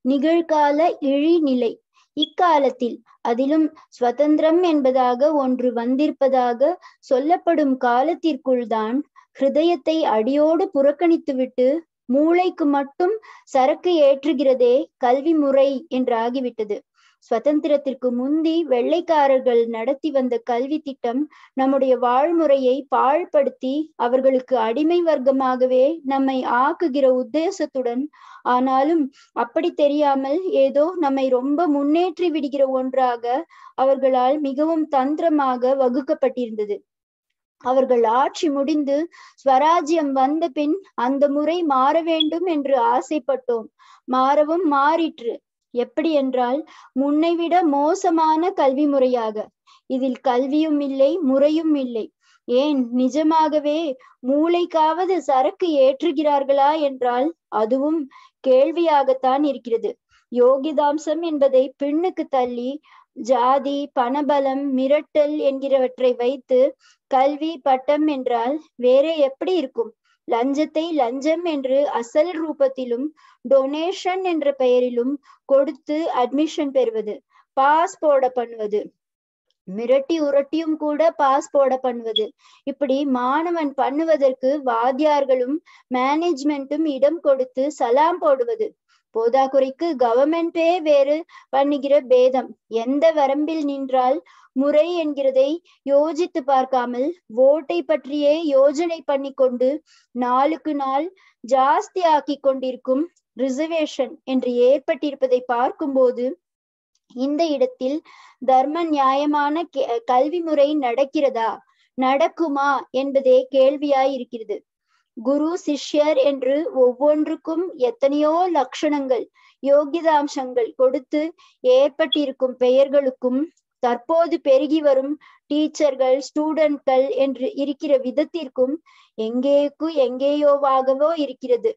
நிகழ்கால இழிநிலை இக்காலத்தில் அதிலும் சுதந்திரம் என்பதாக ஒன்று வந்திருப்பதாக சொல்லப்படும் காலத்திற்குள் தான் ஹிருதயத்தை அடியோடு புறக்கணித்துவிட்டு மூளைக்கு மட்டும் சரக்கு ஏற்றுகிறதே கல்வி முறை என்று ஆகிவிட்டது சுதந்திரத்திற்கு முந்தி வெள்ளைக்காரர்கள் நடத்தி வந்த கல்வி திட்டம் நம்முடைய வாழ்முறையை பாழ்படுத்தி அவர்களுக்கு அடிமை வர்க்கமாகவே நம்மை ஆக்குகிற உத்தேசத்துடன் ஆனாலும் அப்படி தெரியாமல் ஏதோ நம்மை ரொம்ப முன்னேற்றி விடுகிற ஒன்றாக அவர்களால் மிகவும் தந்திரமாக வகுக்கப்பட்டிருந்தது அவர்கள் ஆட்சி முடிந்து ஸ்வராஜ்யம் வந்த பின் அந்த முறை மாற வேண்டும் என்று ஆசைப்பட்டோம் மாறவும் மாறிற்று எப்படி என்றால் முன்னை விட மோசமான கல்வி முறையாக இதில் கல்வியும் இல்லை முறையும் இல்லை ஏன் நிஜமாகவே மூளைக்காவது சரக்கு ஏற்றுகிறார்களா என்றால் அதுவும் கேள்வியாகத்தான் இருக்கிறது யோகிதாம்சம் என்பதை பின்னுக்கு தள்ளி ஜாதி பணபலம் மிரட்டல் என்கிறவற்றை வைத்து கல்வி பட்டம் என்றால் வேற எப்படி இருக்கும் லஞ்சத்தை லஞ்சம் என்று அசல் ரூபத்திலும் டொனேஷன் என்ற பெயரிலும் கொடுத்து அட்மிஷன் பெறுவது பாஸ் போட பண்ணுவது மிரட்டி உரட்டியும் கூட பாஸ் போட பண்ணுவது இப்படி மாணவன் பண்ணுவதற்கு வாத்தியார்களும் மேனேஜ்மெண்ட்டும் இடம் கொடுத்து சலாம் போடுவது போதாக்குறைக்கு கவர்மெண்டே வேறு பண்ணுகிற பேதம் எந்த வரம்பில் நின்றால் முறை என்கிறதை யோசித்து பார்க்காமல் ஓட்டை பற்றியே யோஜனை பண்ணி கொண்டு நாளுக்கு நாள் ஜாஸ்தி ஆக்கி கொண்டிருக்கும் ரிசர்வேஷன் என்று ஏற்பட்டிருப்பதை பார்க்கும்போது இந்த இடத்தில் தர்ம நியாயமான கல்வி முறை நடக்கிறதா நடக்குமா என்பதே கேள்வியாய் இருக்கிறது குரு சிஷ்யர் என்று ஒவ்வொன்றுக்கும் எத்தனையோ லட்சணங்கள் யோகிதாம்சங்கள் கொடுத்து ஏற்பட்டிருக்கும் பெயர்களுக்கும் தற்போது பெருகி வரும் டீச்சர்கள் ஸ்டூடெண்ட்கள் என்று இருக்கிற விதத்திற்கும் எங்கேக்கு எங்கேயோவாகவோ இருக்கிறது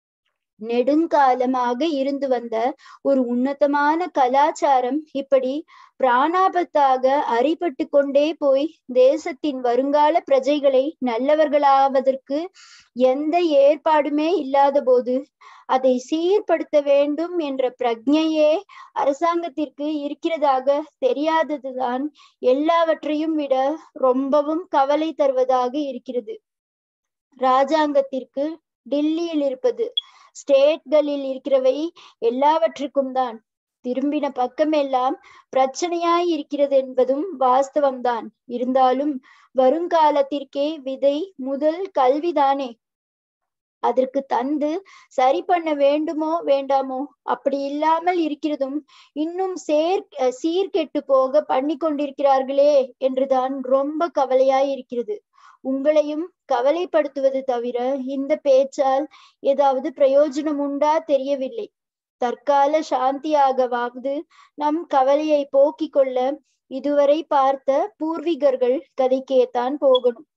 நெடுங்காலமாக இருந்து வந்த ஒரு உன்னதமான கலாச்சாரம் இப்படி பிராணாபத்தாக அரிபட்டு கொண்டே போய் தேசத்தின் வருங்கால பிரஜைகளை நல்லவர்களாவதற்கு எந்த ஏற்பாடுமே இல்லாத போது அதை சீர்படுத்த வேண்டும் என்ற பிரஜையே அரசாங்கத்திற்கு இருக்கிறதாக தெரியாததுதான் எல்லாவற்றையும் விட ரொம்பவும் கவலை தருவதாக இருக்கிறது ராஜாங்கத்திற்கு டில்லியில் இருப்பது ஸ்டேட்களில் இருக்கிறவை எல்லாவற்றுக்கும் தான் திரும்பின பக்கமெல்லாம் பிரச்சனையாய் இருக்கிறது என்பதும் வாஸ்தவம்தான் இருந்தாலும் வருங்காலத்திற்கே விதை முதல் கல்விதானே அதற்கு தந்து சரி பண்ண வேண்டுமோ வேண்டாமோ அப்படி இல்லாமல் இருக்கிறதும் இன்னும் சேர் சீர்கெட்டு போக பண்ணி கொண்டிருக்கிறார்களே என்றுதான் ரொம்ப கவலையாய் இருக்கிறது உங்களையும் கவலைப்படுத்துவது தவிர இந்த பேச்சால் ஏதாவது பிரயோஜனம் உண்டா தெரியவில்லை தற்கால சாந்தியாகவாவது நம் கவலையை போக்கிக் கொள்ள இதுவரை பார்த்த பூர்வீகர்கள் கதைக்கேத்தான் போகணும்